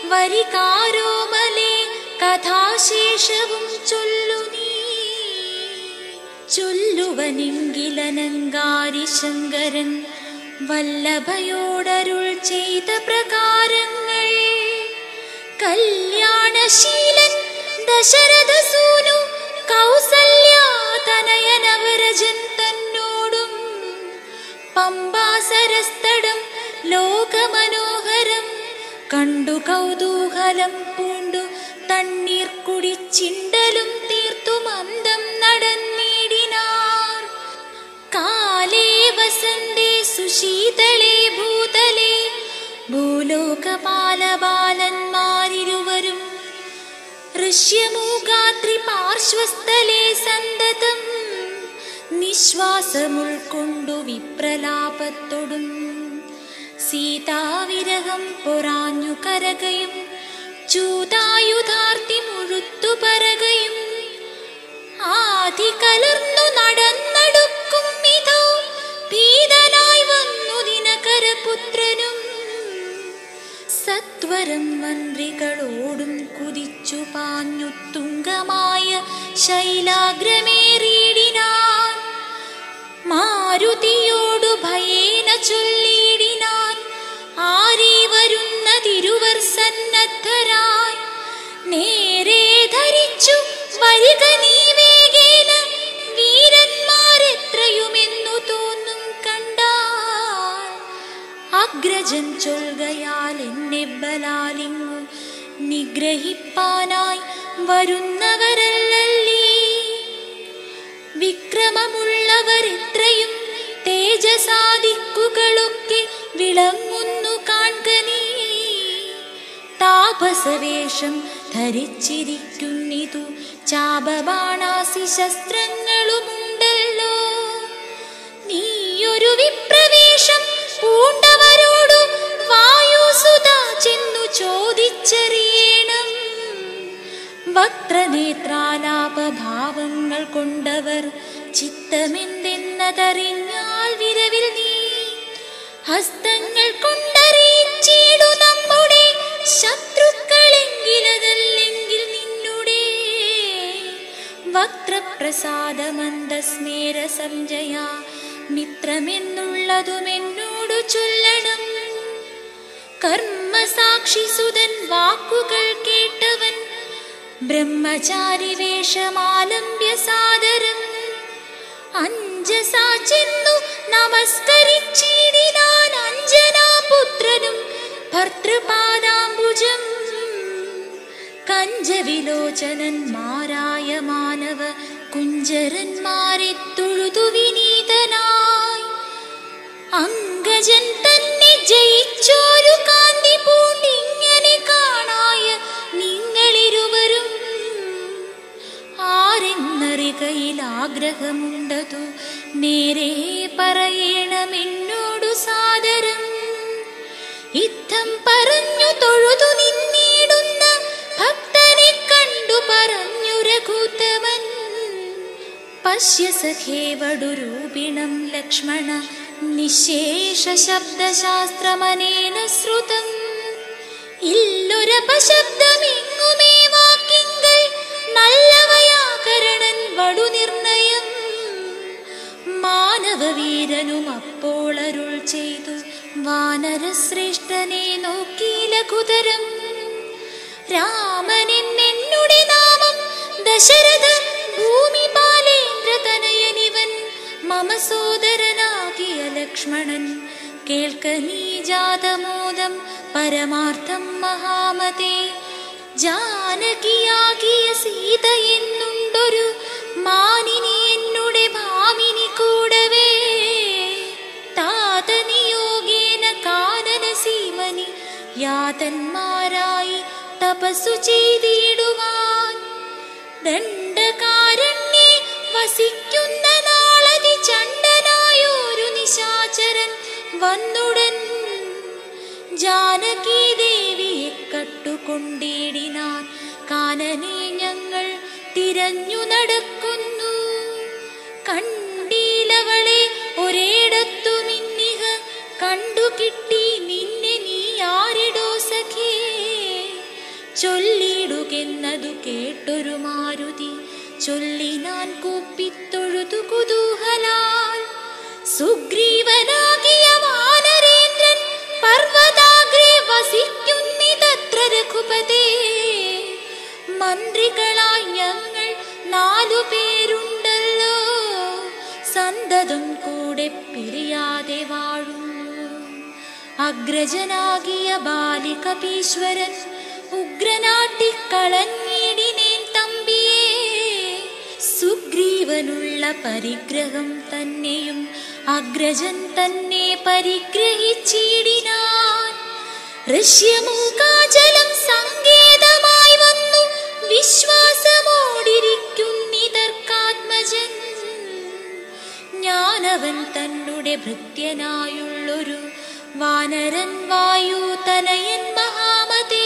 വരികാരോമലേ കഥാശേഷവും ചൊല്ലു നീ ചൊല്ലുവനെങ്കിലനങ്കാരി ശങ്കരൻ വല്ലഭയോടരുൾ ചെയ്ത പ്രകാരങ്ങൾ കല്യാണശീലൻ ദശരഥ സൂനു കൗസല്യാതനയനവരജൻ തന്നോടും പമ്പാസരസ്തടം ലോകമനോഹരം കണ്ടു കൗതൂഹലം പൂണ്ടു തണ്ണീർ കുടിച്ചിണ്ടലും തീർത്തു മന്ദം നടന്നിടിനാർ കാലേ വസന്തേ സുശീതളേ ഭൂതലേ ഭൂലോകപാലബാലന്മാരിരുവരും ഋഷ്യമൂഗാത്രി പാർശ്വസ്ഥലേ സന്തതം നിശ്വാസമുൾക്കൊണ്ടു വിപ്രലാപത്തൊടും സീതാവിരഹം പൊറാഞ്ഞു കരകയും ചൂതായുധാർത്തി മുഴുത്തു പറകയും ആദി കലർന്നു നടന്നടുക്കും ഇതോ ഭീതനായി വന്നു ദിനകരപുത്രനും സത്വരം മന്ത്രികളോടും കുതിച്ചു പാഞ്ഞു തുങ്കമായ ശൈലാഗ്രമേറിയിടിനാൻ മാരുതിയോടു ഭയേന ചൊല്ലിയിടിനാൻ ആരീ വരുന്നതിരുവർ സന്നദ്ധരായി നേരെ ധരിച്ചു വരിക നീ വേഗേന വീരന്മാരെത്രയുമെന്നു തോന്നും കണ്ടാൽ അഗ്രജൻ ചൊൽകയാൽ എന്നെ ബലാലിങ്ങു നിഗ്രഹിപ്പാനായി വരുന്നവരല്ലല്ലീ വിക്രമമുള്ളവരെത്രയും തേജസാദിക്കുകളൊക്കെ വിളങ്ങുന്നു കാൺക നീ താപസവേഷം ധരിച്ചിരിക്കുന്നിതു ചാപബാണാസി ശസ്ത്രങ്ങളുമുണ്ടല്ലോ നീയൊരു വിപ്രവേശം പൂണ്ടവരോടു വായുസുത ചെന്നു ചോദിച്ചറിയണം വക്രനേത്രാലാപഭാവങ്ങൾ കൊണ്ടവർ ചിത്തമെന്തെന്നതറിഞ്ഞാൽ വിരവിൽ നീ ഹസ്തങ്ങൾ കൊണ്ടറിയിച്ചിടു നമ്മുടെ ശത്രുക്കളെങ്കിലതല്ലെങ്കിൽ നിന്നുടെ വക്രപ്രസാദമന്ദസ്മേര സംജയ മിത്രമെന്നുള്ളതുമെന്നോടു ചൊല്ലണം കർമ്മസാക്ഷി സുതൻ വാക്കുകൾ കേട്ടവൻ ബ്രഹ്മചാരി വേഷമാലംബ്യ സാദരം അഞ്ജസാ ചെന്നു നമസ്കരിച്ചിടിനാൻ അഞ്ജനാപുത്രനും ഭർത്തൃപാദാംബുജം കഞ്ചവിലോചനന്മാരായ മാനവ കുഞ്ചരന്മാരെ തൊഴുതു വിനീതനായി അങ്കജൻ തന്നെ ജയിച്ചോരു കാന്തി പൂണ്ടിങ്ങനെ കാണായ നിങ്ങളിരുവരും ആരെന്നറികയിൽ ആഗ്രഹമുണ്ടതു നേരെ പറയണമെന്നോടു സാദരം യുദ്ധം പറഞ്ഞു തൊഴുതു നിന്നിടുന്ന ഭക്തനെ കണ്ടു പറഞ്ഞു രഘുത്തമൻ പശ്യ സഖേവടുരൂപിണം ലക്ഷ്മണ നിശേഷ ശബ്ദശാസ്ത്രമനേന ശ്രുതം ഇല്ലൊരപശബ്ദമെങ്ങുമേ വാക്കിങ്കൽ നല്ലവയാകരണൻ വടു നിർണയം മാനവവീരനും അപ്പോൾ അരുൾ ചെയ്തു വാനരശ്രേഷ്ഠനെ നോക്കി ലഘുതരം രാമനെന്നുടെ നാമം ദശരഥ ഭൂമി ബാലേന്ദ്ര തനയനിവൻ മമ സോദരനാകിയ ലക്ഷ്മണൻ കേൾക്ക നീ ജാതമോദം പരമാർത്ഥം മഹാമതേ ജാനകിയാകിയ സീത എന്നുണ്ടൊരു മാനിനി എന്നുടെ ഭാമിനി കൂടവേ താതനിയോഗേന കാനന സീമനി യാതന്മാരായി തപസ്സു ചെയ്തിടുവാൻ ദണ്ഡകാരണ്യെ വസിക്കുന്ന നാളതി ചണ്ടനായൊരു നിശാചരൻ വന്നുടൻ ജാനകി ദേവിയെ കട്ടുകൊണ്ടിടിനാൻ കാനനെ ഞങ്ങൾ തിരഞ്ഞു നടക്കുന്നു കണ്ടീലവളെ ഒരേടത്തു മിന്നിഹ കണ്ടു കിട്ടി നിന്നെ നീ ആരിടോ സഖേ ചൊല്ലിടുകെന്നതു കേട്ടൊരു മാരുതി ചൊല്ലിനാൻ കൂപ്പിത്തൊഴുതു കുതൂഹലാൽ സുഗ്രീവനാകിയ വാനരേന്ദ്രൻ പർവ്വതാഗ്രേ വസിക്കുന്നിതത്ര രഘുപതേ മന്ത്രികളായി ഞങ്ങൾ നാലു പേരുണ്ടല്ലോ സന്തതം കൂടെ പിരിയാതെ വാഴുന്നു അഗ്രജനാകിയ ബാലികപീശ്വരൻ ഉഗ്രനാട്ടിക്കളഞ്ഞിടിനേൻ തമ്പിയേ സുഗ്രീവനുള്ള പരിഗ്രഹം തന്നെയും അഗ്രജൻ തന്നെ പരിഗ്രഹിച്ചിടിനാൻ ഋഷ്യമൂകാചലം സങ്കേതമായി വന്നു വിശ്വാസമോടിരിക്കുന്നിതർക്കാത്മജൻ ഞാനവൻ തന്നുടെ ഭൃത്യനായുള്ളൊരു വാനരൻ വായു തനയൻ മഹാമതേ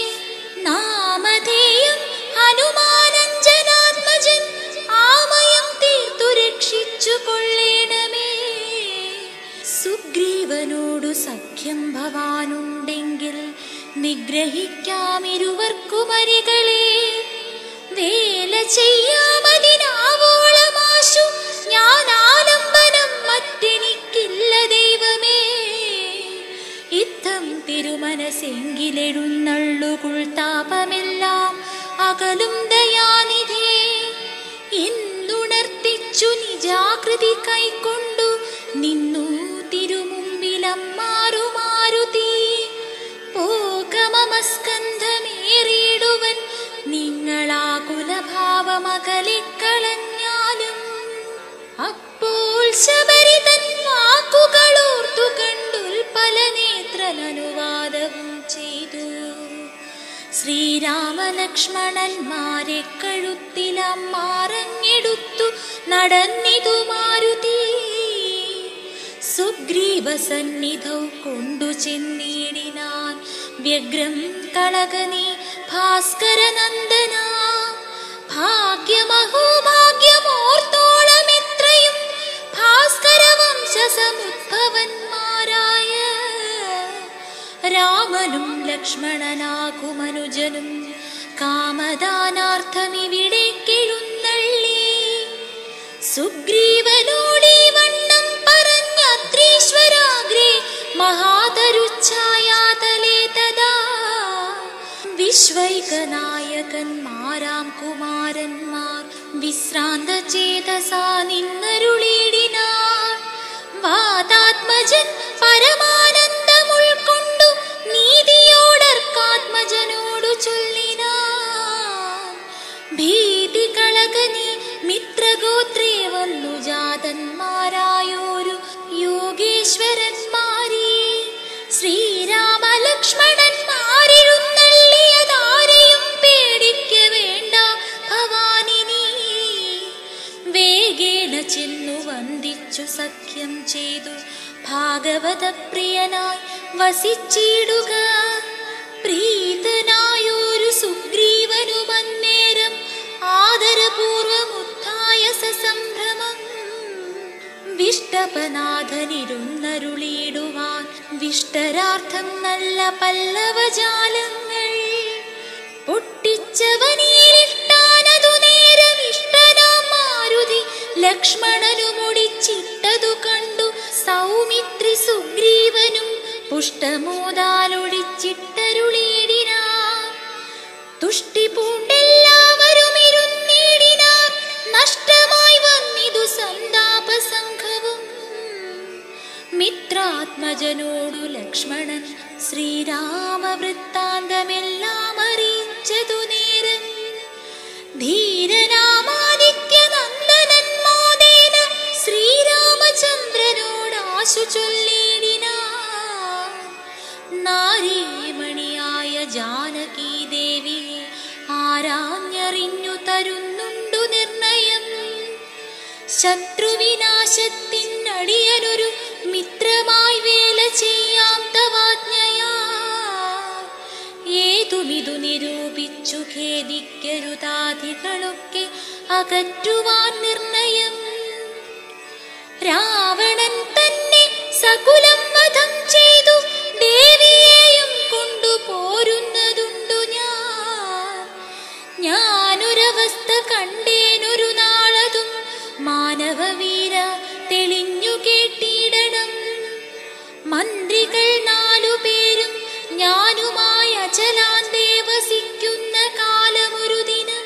നാമധേയം ഹനുമാനഞ്ജനാത്മജൻ ആമയം തീർത്തു രക്ഷിച്ചു കൊള്ളേണമേ സുഗ്രീവനോടു സഖ്യം ഭവാനുണ്ടെങ്കിൽ നിഗ്രഹിക്കാമിരുവർക്കുമരികളെ വേല ചെയ്യാമതിനാവോളമാശു ഞാൻ ആലംബനം മറ്റെനിക്കില്ല ദൈവമേ ഇത്തം തിരുമനസെങ്കിലെഴുന്നള്ളുകുൾ താപമെല്ലാം അകലും ദയാനിധേ എന്നുണർത്തിച്ചു നിജാകൃതി കൈക്കൊണ്ടു നിന്നു തിരുമുമ്പിലമ്മാറു മാരുതി പോകമസ്കന്ധമേറിയിടുവൻ നിങ്ങളാകുലഭാവമകലിക്കളഞ്ഞാലും അപ്പോൾ ശബരി തൻ വാക്കുകളോർത്തു കണ്ടുൽപല നേത്രനനുവാദവും ചെയ്തു ശ്രീരാമലക്ഷ്മണന്മാരെ കഴുത്തിലമ്മാറങ്ങെടുത്തു നടന്നിതു മാരുതി സുഗ്രീവ സന്നിധൗ കൊണ്ടു ചെന്നിടിനാൻ വ്യഗ്രം കളകനി ഭാസ്കരനന്ദന ഭാഗ്യമഹോ ഭാഗ്യമോർത്തോളം എത്രയും ഭാസ്കര വംശസമുദ്ഭവന്മാരായ രാമനും ലക്ഷ്മണനാകുമനുജനും കാമദാനാർത്ഥമിവിടേക്കെഴുന്നള്ളി സുഗ്രീവനോടീ വണ്ണം പറഞ്ഞത്രീശ്വരാഗ്രേ മഹാതരുച്ഛായാതലേ തഥാ വിശ്വൈകനായകന്മാരാം കുമാരന്മാർ വിശ്രാന്ത ചേതസാ നിന്നരുളിടിനാർ വാതാത്മജൻ പരമാനന്ദമുൾക്കൊണ്ടു നീതിയോടർക്കാത്മജനോടു ചൊല്ലിനാൻ ഭീതി കളകനി മിത്രഗോത്രേ വന്നു ജാതന്മാരായോരു യോഗേശ്വരന്മാരീ ശ്രീരാമ ലക്ഷ്മണന്മാരിഴുന്നള്ളിയതാരെയും പേടിക്ക വേണ്ട ഭവാനിനി വേഗേന ചെന്നു വന്ദിച്ചു സഖ്യം ചെയ്തു ഭാഗവത പ്രിയനായി വസിച്ചിടുക പ്രീതനായൊരു സുഗ്രീവനുമന്നേരം ആദരപൂർവമുത്ഥായ സസംഭ്രമം വിഷ്ടപനാഥനിരുന്നരുളിയിടുവാൻ വിഷ്ടരാർത്ഥം നല്ല പല്ലവജാലങ്ങൾ പൊട്ടിച്ചവനീരിട്ടാനതു നേരം ഇഷ്ടനാം മാരുതി ലക്ഷ്മണനു മുടിച്ചിട്ടതു കണ്ടു സൗമിത്രി സുഗ്രീവനും പുഷ്ടമോദാലൊടിച്ചിട്ടരുളിയിടിനാർ തുഷ്ടി പൂണ്ടെല്ലാവരും ഇരുന്നിടിനാർ നഷ്ടമായി വന്നിതു സന്താപ സംഘവും മിത്രാത്മജനോടു ലക്ഷ്മണൻ ശ്രീരാമ വൃത്താന്തമെല്ലാം അറിയിച്ചതു നേരം ധീരനാമാദിത്യ നന്ദനൻ മോദേന ശ്രീരാമചന്ദ്രനോട് ആശു ചൊല്ലിടിനാർ നാരീമണിയായ ജാനകി ദേവിയെ ആരാഞ്ഞറിഞ്ഞു തരുന്നുണ്ടു നിർണയം ശത്രുവിനാശത്തിനടിയനൊരു മിത്രമായി വേല ചെയ്യാം തവാജ്ഞയാ ഏതുമിതു നിരൂപിച്ചു ഖേദിക്കരുതാദികളൊക്കെ അകറ്റുവാൻ നിർണയം രാവണൻ തന്നെ സകുലം വധം ചെയ്തു ദേവിയെയും കൊണ്ടുപോരുന്നതുണ്ടു ഞാൻ മാനവസ്ഥ കണ്ടേനൊരു നാളതും മാനവവീര തെളിഞ്ഞു കേട്ടിടണം മന്ത്രികൾ നാലുപേരും ഞാനുമായി അചലാന്തേ വസിക്കുന്ന കാലമൊരു ദിനം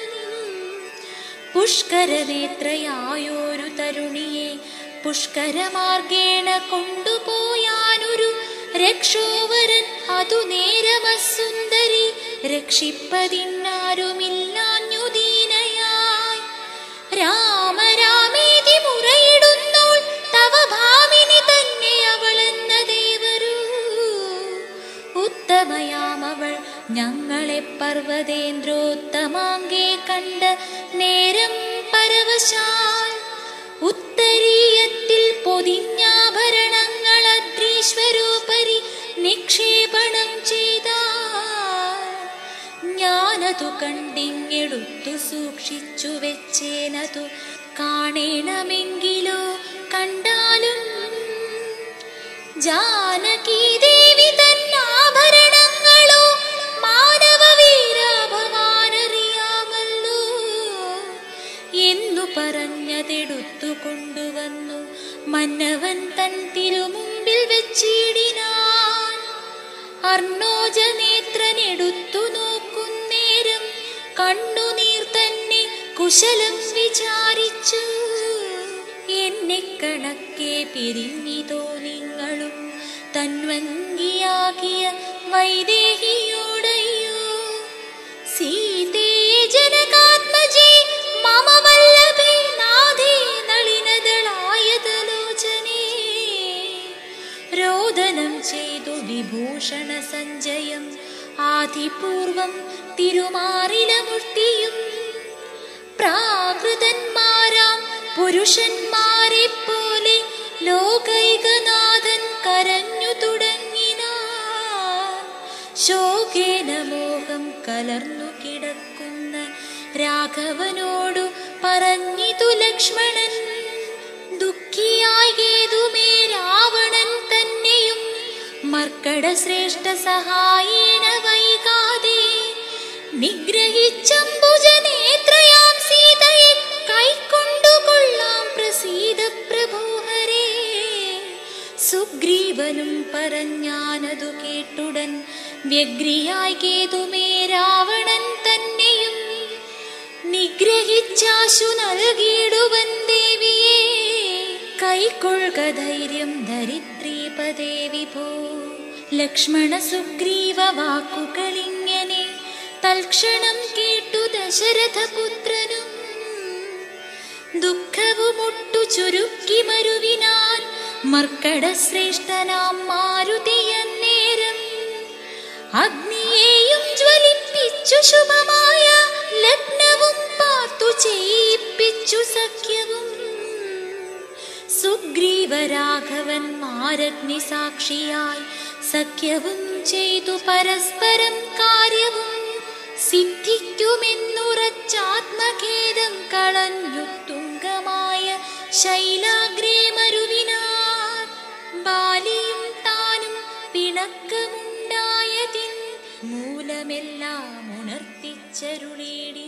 പുഷ്കരനേത്രയായൊരു തരുണിയെ പുഷ്കരമാർഗേണ കൊണ്ടുപോയാനൊരു രക്ഷോവരൻ അതു നേരമസുന്ദരി രക്ഷിപ്പതിന്നാരുമില്ലാഞ്ഞു ദീനയായി രാമ രാമേതി മുറയിടുന്നോൾ തവ ഭാമിനി തന്നെ അവളെന്ന ദേവരു ഉത്തമയാമവൾ ഞങ്ങളെ പർവ്വതേന്ദ്രോത്തമാങ്കെ കണ്ട നേരം പരവശാൽ ഉത്തരീയത്തിൽ പൊതിഞ്ഞാഭരണങ്ങൾ അദ്രീശ്വരോപരി നിക്ഷേപണം ചെയ്താൽ ഞാനതു കണ്ടിങ്ങെടുത്തു സൂക്ഷിച്ചു വെച്ചേനതു കാണണമെങ്കിലോ കണ്ടാലും ജാനകി ദേവി തന്നാഭരണങ്ങളോ മാനവ വീരാഭവാനറിയാമല്ലോ എന്നു പറഞ്ഞതെടുത്തു കൊണ്ടുവന്നു മന്നവൻ തൻ തിരുമുമ്പിൽ വെച്ചിടിനാൻ അർണോജ നേത്രനെടുത്തു നോക്കുന്നേരം കണ്ണുനീർ തന്നെ കുശലം വിചാരിച്ചു എന്നെ കണക്കെ പിരിഞ്ഞിതോ നിങ്ങളും തൻവങ്കിയാകിയ വൈദേഹിയോടയ്യോ സീതേ ജനകാത്മജേ മമ വല്ലഭേ നാഥേ നളിനദളായതലോചനേ രോദനം ചെയ്തു വിഭൂഷണ സഞ്ജയം ആദിപൂർവം തിരുമാറിലമുഷ്ടിയും പ്രാകൃതന്മാരാം പുരുഷന്മാരെ പോലെ ലോകൈകനാഥൻ കരഞ്ഞു തുടങ്ങിനാൻ ശോകേന മോഹം കലർന്നു കിടക്കുന്ന രാഘവനോടു പറഞ്ഞിതു ലക്ഷ്മണൻ ദുഃഖിയായി ഏതുമേ രാവണൻ തന്നെയും മർക്കട ശ്രേഷ്ഠ സഹായേന വൈകാതെ നിഗ്രഹിച്ചംബുജനേത്രയാം സീതയെ കൈക്കൊണ്ടുകൊള്ളാം പ്രസീത പ്രഭോഹരേ സുഗ്രീവനും പറഞ്ഞാനതു കേട്ടുടൻ വ്യഗ്രിയായി കേതുമേ രാവണൻ തന്നെയും നിഗ്രഹിച്ചാശു നൽകിയിടുവൻ ദേവിയെ കൈക്കൊള്ളുക ധൈര്യം ധരിത്രീപദേ വിഭോ ലക്ഷ്മണ സുഗ്രീവ വാക്കുകളിങ്ങനെ തൽക്ഷണം കേട്ടു ദശരഥപുത്രനും ദുഃഖവുമൊട്ടു ചുരുക്കി മരുവിനാൻ മർക്കട ശ്രേഷ്ഠനാം മാരുതിയന്നേരം അഗ്നിയെയും ജ്വലിപ്പിച്ചു ശുഭമായ ലഗ്നവും പാർത്തു ചെയ്യിപ്പിച്ചു സഖ്യവും സുഗ്രീവരാഘവന്മാരഗ്നി സാക്ഷിയായി സഖ്യവും ചെയ്തു പരസ്പരം കാര്യവും സിദ്ധിക്കുമെന്നുറച്ചാത്മഖേദം കളഞ്ഞു തുങ്കമായ ശൈലാഗ്രേ മരുവിനാർ ബാലിയും താനും പിണക്കമുണ്ടായതിൻ മൂലമെല്ലാം ഉണർത്തിച്ചരുളേടി